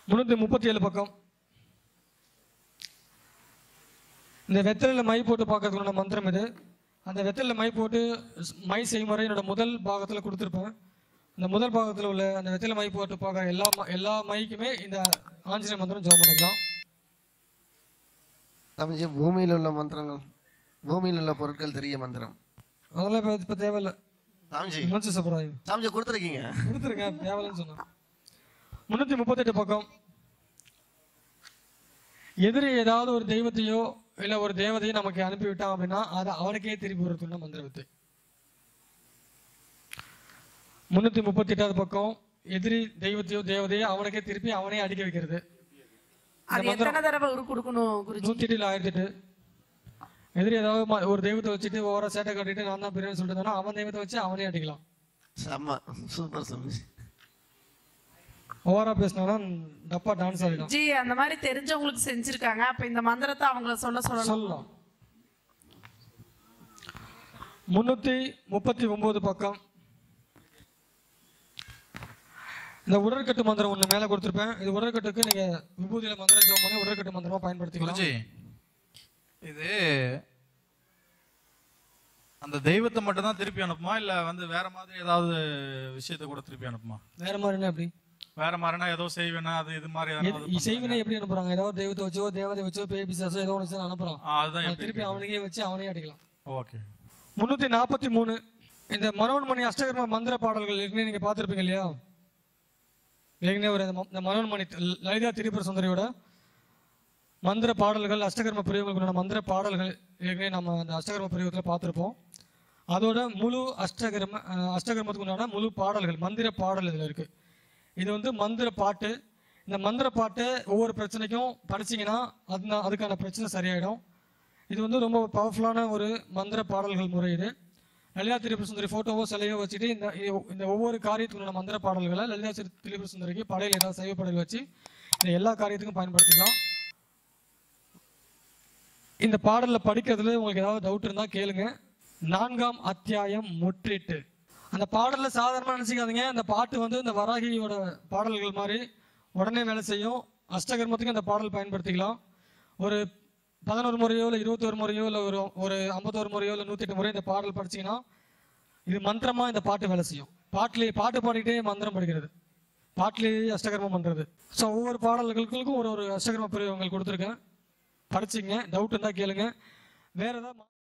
முந்நூற்றி முப்பத்தி ஏழு பக்கம் இந்த வெத்தலையில மை போட்டு பார்க்கறதுக்குள்ள மந்திரம் இது அந்த வெத்தலையில மை போட்டு ஸ்- மை செய்முறை என்னோட முதல் பாகத்தில் கொடுத்துருப்பேன் இந்த முதல் பாகத்தில் உள்ள அந்த வெத்தலை மை போட்டு பார்க்குற எல்லா ம- எல்லா மைக்குமே இந்த ஆஞ்சநேய மந்திரம் ஜெபம் பண்ணிக்கலாம் சாமிஜி பூமியில் உள்ள மந்திரங்கள் பூமியில் உள்ள பொருட்கள் தெரிய மந்திரம் அதெல்லாம் இப்போ இப்போ தேவையில்லை சாமிஜி மனசு சப்பராயும் சாமிஜி கொடுத்துருக்கீங்க கொடுத்துருங்க தேவையில்லைன்னு சொன்னேன் முந்நூற்றி முப்பத்தெட்டு பக்கம் எதிரி ஏதாவது ஒரு தெய்வத்தையோ இல்லை ஒரு தேவதையோ நமக்கு அனுப்பிவிட்டான் அப்படின்னா அதை அவனுக்கே திருப்பி கொடுத்துள்ள மந்திர வித்தை முந்நூற்றி முப்பத்தி எட்டாவது பக்கம் எதிரி தெய்வத்தையோ தேவதையோ அவனுக்கே திருப்பி அவனே அடிக்க வைக்கிறது அது எத்தனை தடவை உரு கொடுக்கணும் குருஜி நூற்றி எட்டில் ஆயிரத்தி எட்டு எதிரி ஏதாவது ம- ஒரு தெய்வத்தை வச்சுட்டு ஓவரா சேட்டை காட்டிட்டு நான் தான் பெரியவன் சொல்லிட்டு இருந்தானா அவன் தெய்வத்தை வச்சு அவனே அடிக்கலாம் செம்ம சூப்பர் சாமிஜி ஓவரா பேசினாலும் டப்பா டான்ஸ் ஆடிடும் ஜி அந்த மாதிரி தெரிஞ்சவங்களுக்கு செஞ்சிருக்காங்க அப்ப இந்த மந்திரத்தை அவங்கள சொல்ல சொல்லலாம் சொல்லலாம் முன்னூத்தி முப்பத்தி ஒன்பது பக்கம் இந்த உடற்கட்டு மந்திரம் ஒண்ணு மேல கொடுத்திருப்பேன் இது உடற்கட்டுக்கு நீங்க விபூதியில மந்திரம் ஜெபம் பண்ணி உடற்கட்டு மந்திரமா பயன்படுத்திக்கலாம் குருஜி இது அந்த தெய்வத்தை மட்டும் தான் திருப்பி அனுப்புமா இல்ல வந்து வேற மாதிரி ஏதாவது விஷயத்தை கூட திருப்பி அனுப்புமா வேற மாதிரினா எப்படி வேற மாதிரினா ஏதோ செய்வேனா அது இது மாதிரி ஏதாவது எது- செய்வினை எப்படி அனுப்புறாங்க ஏதாவது தெய்வத்தை வச்சோ தேவதை வச்சோ பேய் பிசாசோ ஏதோ ஒன்று அனுப்புறான் ஆ, அதுதான் அது எப்படி திருப்பி அவனுக்கே வச்சு அவனே அடிக்கலாம் ஓகே முன்னூத்தி நாற்பத்தி மூணு இந்த மனோன்மணி அஷ்டகர்ம மந்திர பாடல்கள் ஏற்கனவே நீங்க பார்த்திருப்பீங்க இல்லையா ஏற்கனவே ஒரு இந்த ம- இந்த மனோன்மணி ல- லலிதா திரிபுர சுந்தரியோட மந்திர பாடல்கள் அஷ்டகர்ம பிரிவுகளுக்கு மந்திர பாடல்கள் ஏற்கனவே நம்ம அந்த அஷ்டகர்ம பிரிவுகளை பார்த்திருப்போம் அதோட முழு அஷ்டகர்ம அஹ், அஷ்டகர்மத்துக்கு உண்டான முழு பாடல்கள் மந்திர பாடல் இதில் இருக்கு இது வந்து மந்திர பாட்டு இந்த மந்திர பாட்டு ஒவ்வொரு பிரச்சனைக்கும் படிச்சீங்கன்னா அது அதுக்கான பிரச்சனை சரியாயிடும் இது வந்து ரொம்ப பவர்ஃபுல்லான ஒரு மந்திர பாடல்கள் முறை இது லலிதா திரிபுர சுந்தரி ஃபோட்டோவோ சிலையோ வச்சுட்டு இந்த இந்த ஒவ்வொரு காரியத்துக்குள்ள மந்திர பாடல்களை லலிதா திரி- திரிபுர சுந்தரிக்கு படையில் ஏதாவது சைவ படையில் வச்சு இந்த எல்லா காரியத்துக்கும் பயன்படுத்திக்கலாம் இந்த பாடல்ல படிக்கிறதுல உங்களுக்கு ஏதாவது டவுட் இருந்தா கேளுங்க நான்காம் அத்தியாயம் முற்றிட்டு அந்த பாடல்ல சாதாரணமா நினைச்சுக்காதீங்க அந்த பாட்டு வந்து இந்த வராகியோட பாடல்கள் மாதிரி உடனே வேலை செய்யும் அஷ்டகர்மத்துக்கு அந்த பாடல் பயன்படுத்திக்கலாம் ஒரு பதினோரு முறையோ இல்லை இருபத்தோரு முறையோ இல்லை ஒரு ஒரு ஐம்பத்தோரு முறையோ இல்லை நூற்றி எட்டு முறையோ இந்த பாடல் படிச்சீங்கன்னா இது மந்திரமா இந்த பாட்டு வேலை செய்யும் பாட்டிலே பாட்டு பாடிக்கிட்டே மந்திரம் படிக்கிறது பாட்டிலேயே அஷ்டகர்மம் பண்றது ஸோ ஒவ்வொரு பாடல்களுக்கும் ஒரு ஒரு அஷ்டகர்ம பிரிவுகள் கொடுத்துருக்கேன் படிச்சிங்க டவுட் இருந்தால் கேளுங்க வேற ஏதாவது